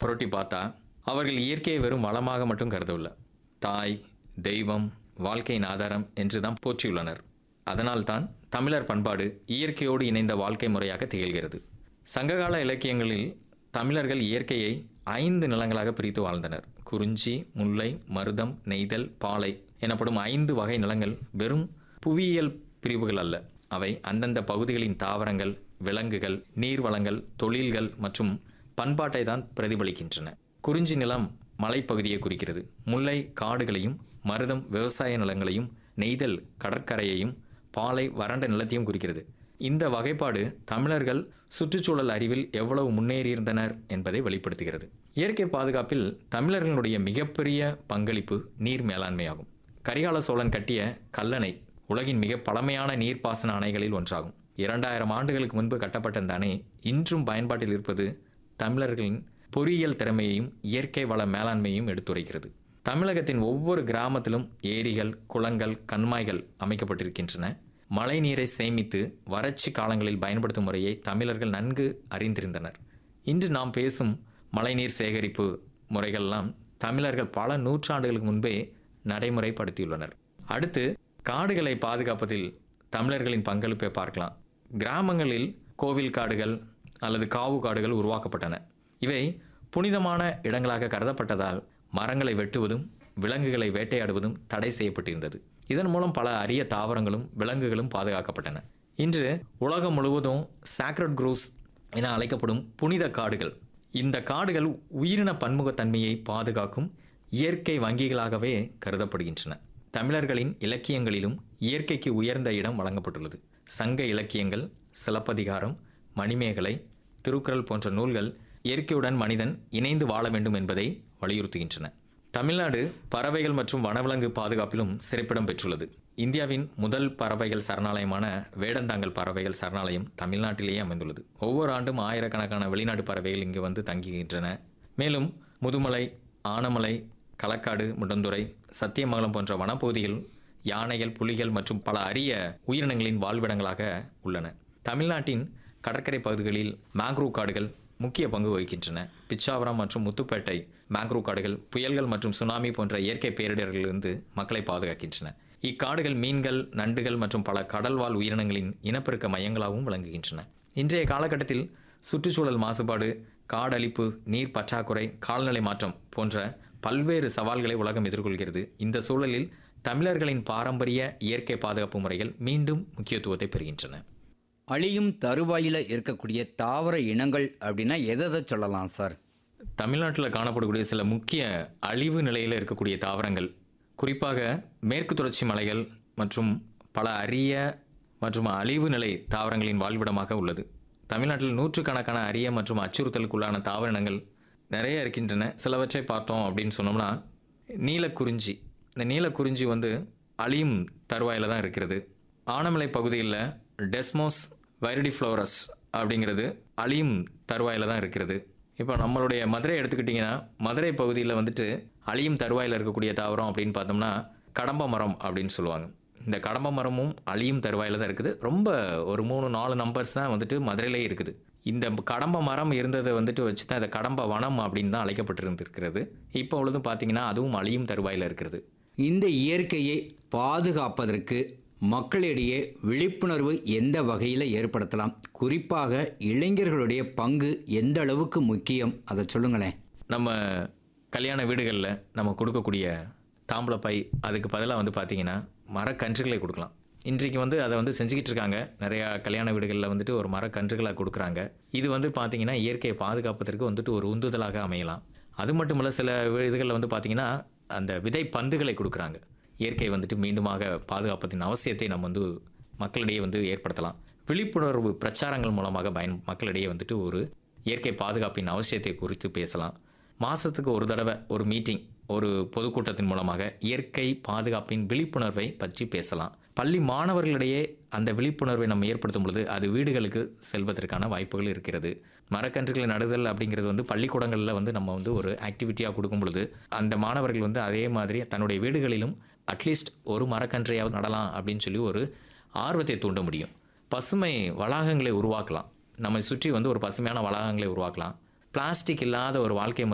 புரட்டி பார்த்தா அவர்கள் இயற்கையை வெறும் வளமாக மட்டும் கருதவில்லை தாய் தெய்வம் வாழ்க்கையின் ஆதாரம் என்று தான் போற்றியுள்ளனர் அதனால்தான் தமிழர் பண்பாடு இயற்கையோடு இணைந்த வாழ்க்கை முறையாக திகழ்கிறது சங்ககால இலக்கியங்களில் தமிழர்கள் இயற்கையை ஐந்து நிலங்களாக பிரித்து வாழ்ந்தனர் குறிஞ்சி முல்லை மருதம் நெய்தல் பாலை எனப்படும் ஐந்து வகை நிலங்கள் வெறும் புவியியல் பிரிவுகள் அல்ல அவை அந்தந்த பகுதிகளின் தாவரங்கள் விலங்குகள் நீர்வளங்கள் தொழில்கள் மற்றும் பண்பாட்டை தான் பிரதிபலிக்கின்றன குறிஞ்சி நிலம் மலைப்பகுதியை குறிக்கிறது முல்லை காடுகளையும் மருதம் விவசாய நிலங்களையும் நெய்தல் கடற்கரையையும் பாலை வறண்ட நிலத்தையும் குறிக்கிறது இந்த வகைப்பாடு தமிழர்கள் சுற்றுச்சூழல் அறிவில் எவ்வளவு முன்னேறியிருந்தனர் என்பதை வெளிப்படுத்துகிறது இயற்கை பாதுகாப்பில் தமிழர்களுடைய மிகப்பெரிய பங்களிப்பு நீர் மேலாண்மையாகும் கரிகால சோழன் கட்டிய கல்லணை உலகின் மிக பழமையான நீர்ப்பாசன அணைகளில் ஒன்றாகும் இரண்டாயிரம் ஆண்டுகளுக்கு முன்பு கட்டப்பட்ட இந்த அணை இன்றும் பயன்பாட்டில் இருப்பது தமிழர்களின் பொறியியல் திறமையையும் இயற்கை வள மேலாண்மையையும் எடுத்துரைக்கிறது தமிழகத்தின் ஒவ்வொரு கிராமத்திலும் ஏரிகள் குளங்கள் கண்மாய்கள் அமைக்கப்பட்டிருக்கின்றன மழை நீரை சேமித்து வறட்சி காலங்களில் பயன்படுத்தும் முறையை தமிழர்கள் நன்கு அறிந்திருந்தனர் இன்று நாம் பேசும் மழைநீர் சேகரிப்பு முறைகள்லாம் தமிழர்கள் பல நூற்றாண்டுகளுக்கு முன்பே நடைமுறைப்படுத்தியுள்ளனர் அடுத்து காடுகளை பாதுகாப்பதில் தமிழர்களின் பங்களிப்பை பார்க்கலாம் கிராமங்களில் கோவில் காடுகள் அல்லது காவு காடுகள் உருவாக்கப்பட்டன இவை புனிதமான இடங்களாக கருதப்பட்டதால் மரங்களை வெட்டுவதும் விலங்குகளை வேட்டையாடுவதும் தடை செய்யப்பட்டிருந்தது இதன் மூலம் பல அரிய தாவரங்களும் விலங்குகளும் பாதுகாக்கப்பட்டன இன்று உலகம் முழுவதும் சாக்ரட் குரூவ்ஸ் என அழைக்கப்படும் புனித காடுகள் இந்த காடுகள் உயிரின பன்முகத்தன்மையை பாதுகாக்கும் இயற்கை வங்கிகளாகவே கருதப்படுகின்றன தமிழர்களின் இலக்கியங்களிலும் இயற்கைக்கு உயர்ந்த இடம் வழங்கப்பட்டுள்ளது சங்க இலக்கியங்கள் சிலப்பதிகாரம் மணிமேகலை திருக்குறள் போன்ற நூல்கள் இயற்கையுடன் மனிதன் இணைந்து வாழ வேண்டும் என்பதை வலியுறுத்துகின்றன தமிழ்நாடு பறவைகள் மற்றும் வனவிலங்கு பாதுகாப்பிலும் சிறப்பிடம் பெற்றுள்ளது இந்தியாவின் முதல் பறவைகள் சரணாலயமான வேடந்தாங்கல் பறவைகள் சரணாலயம் தமிழ்நாட்டிலேயே அமைந்துள்ளது ஒவ்வொரு ஆண்டும் ஆயிரக்கணக்கான வெளிநாட்டு பறவைகள் இங்கு வந்து தங்குகின்றன மேலும் முதுமலை ஆனமலை களக்காடு முடந்துறை சத்தியமங்கலம் போன்ற வனப்பகுதிகள் யானைகள் புலிகள் மற்றும் பல அரிய உயிரினங்களின் வாழ்விடங்களாக உள்ளன தமிழ்நாட்டின் கடற்கரை பகுதிகளில் மேங்க்ரூவ் காடுகள் முக்கிய பங்கு வகிக்கின்றன பிச்சாவரம் மற்றும் முத்துப்பேட்டை மேங்க்ரூவ் காடுகள் புயல்கள் மற்றும் சுனாமி போன்ற இயற்கை பேரிடர்களிலிருந்து மக்களை பாதுகாக்கின்றன இக்காடுகள் மீன்கள் நண்டுகள் மற்றும் பல கடல்வாழ் உயிரினங்களின் இனப்பெருக்க மையங்களாகவும் விளங்குகின்றன இன்றைய காலகட்டத்தில் சுற்றுச்சூழல் மாசுபாடு காடழிப்பு நீர் பற்றாக்குறை கால்நிலை மாற்றம் போன்ற பல்வேறு சவால்களை உலகம் எதிர்கொள்கிறது இந்த சூழலில் தமிழர்களின் பாரம்பரிய இயற்கை பாதுகாப்பு முறைகள் மீண்டும் முக்கியத்துவத்தை பெறுகின்றன அழியும் தருவாயில் இருக்கக்கூடிய தாவர இனங்கள் அப்படின்னா எதை எதை சொல்லலாம் சார் தமிழ்நாட்டில் காணப்படக்கூடிய சில முக்கிய அழிவு நிலையில் இருக்கக்கூடிய தாவரங்கள் குறிப்பாக மேற்கு தொடர்ச்சி மலைகள் மற்றும் பல அரிய மற்றும் அழிவு நிலை தாவரங்களின் வாழ்விடமாக உள்ளது தமிழ்நாட்டில் நூற்றுக்கணக்கான அரிய மற்றும் அச்சுறுத்தலுக்குள்ளான தாவர இனங்கள் நிறைய இருக்கின்றன சிலவற்றை பார்த்தோம் அப்படின்னு சொன்னோம்னா நீலக்குறிஞ்சி இந்த நீலக்குறிஞ்சி வந்து அழியும் தருவாயில் தான் இருக்கிறது ஆனமலை பகுதியில் டெஸ்மோஸ் வைரடிஃப்ளோரஸ் அப்படிங்கிறது அழியும் தருவாயில் தான் இருக்கிறது இப்போ நம்மளுடைய மதுரை எடுத்துக்கிட்டிங்கன்னா மதுரை பகுதியில் வந்துட்டு அழியும் தருவாயில் இருக்கக்கூடிய தாவரம் அப்படின்னு பார்த்தோம்னா கடம்ப மரம் அப்படின்னு சொல்லுவாங்க இந்த கடம்ப மரமும் அழியும் தருவாயில் தான் இருக்குது ரொம்ப ஒரு மூணு நாலு நம்பர்ஸ் தான் வந்துட்டு மதுரையிலே இருக்குது இந்த கடம்ப மரம் இருந்ததை வந்துட்டு வச்சு தான் இந்த கடம்ப வனம் அப்படின்னு தான் அழைக்கப்பட்டிருந்திருக்கிறது இப்போ உள்ளதும் பார்த்தீங்கன்னா அதுவும் அழியும் தருவாயில் இருக்கிறது இந்த இயற்கையை பாதுகாப்பதற்கு மக்களிடையே விழிப்புணர்வு எந்த வகையில் ஏற்படுத்தலாம் குறிப்பாக இளைஞர்களுடைய பங்கு எந்த அளவுக்கு முக்கியம் அதை சொல்லுங்களேன் நம்ம கல்யாண வீடுகளில் நம்ம கொடுக்கக்கூடிய தாம்பளப்பை அதுக்கு பதிலாக வந்து பார்த்தீங்கன்னா மரக்கன்றுகளை கொடுக்கலாம் இன்றைக்கு வந்து அதை வந்து செஞ்சுக்கிட்டு இருக்காங்க நிறையா கல்யாண வீடுகளில் வந்துட்டு ஒரு மரக்கன்றுகளை கொடுக்குறாங்க இது வந்து பார்த்தீங்கன்னா இயற்கையை பாதுகாப்பதற்கு வந்துட்டு ஒரு உந்துதலாக அமையலாம் அது மட்டும் இல்லை சில இதுகளில் வந்து பார்த்தீங்கன்னா அந்த விதை பந்துகளை கொடுக்குறாங்க இயற்கை வந்துட்டு மீண்டுமாக பாதுகாப்பதின் அவசியத்தை நம்ம வந்து மக்களிடையே வந்து ஏற்படுத்தலாம் விழிப்புணர்வு பிரச்சாரங்கள் மூலமாக பயன் மக்களிடையே வந்துட்டு ஒரு இயற்கை பாதுகாப்பின் அவசியத்தை குறித்து பேசலாம் மாதத்துக்கு ஒரு தடவை ஒரு மீட்டிங் ஒரு பொதுக்கூட்டத்தின் மூலமாக இயற்கை பாதுகாப்பின் விழிப்புணர்வை பற்றி பேசலாம் பள்ளி மாணவர்களிடையே அந்த விழிப்புணர்வை நம்ம ஏற்படுத்தும் பொழுது அது வீடுகளுக்கு செல்வதற்கான வாய்ப்புகள் இருக்கிறது மரக்கன்றுகளை நடுதல் அப்படிங்கிறது வந்து பள்ளிக்கூடங்களில் வந்து நம்ம வந்து ஒரு ஆக்டிவிட்டியாக கொடுக்கும் பொழுது அந்த மாணவர்கள் வந்து அதே மாதிரி தன்னுடைய வீடுகளிலும் அட்லீஸ்ட் ஒரு மரக்கன்றையாவது நடலாம் அப்படின்னு சொல்லி ஒரு ஆர்வத்தை தூண்ட முடியும் பசுமை வளாகங்களை உருவாக்கலாம் நம்மை சுற்றி வந்து ஒரு பசுமையான வளாகங்களை உருவாக்கலாம் பிளாஸ்டிக் இல்லாத ஒரு வாழ்க்கை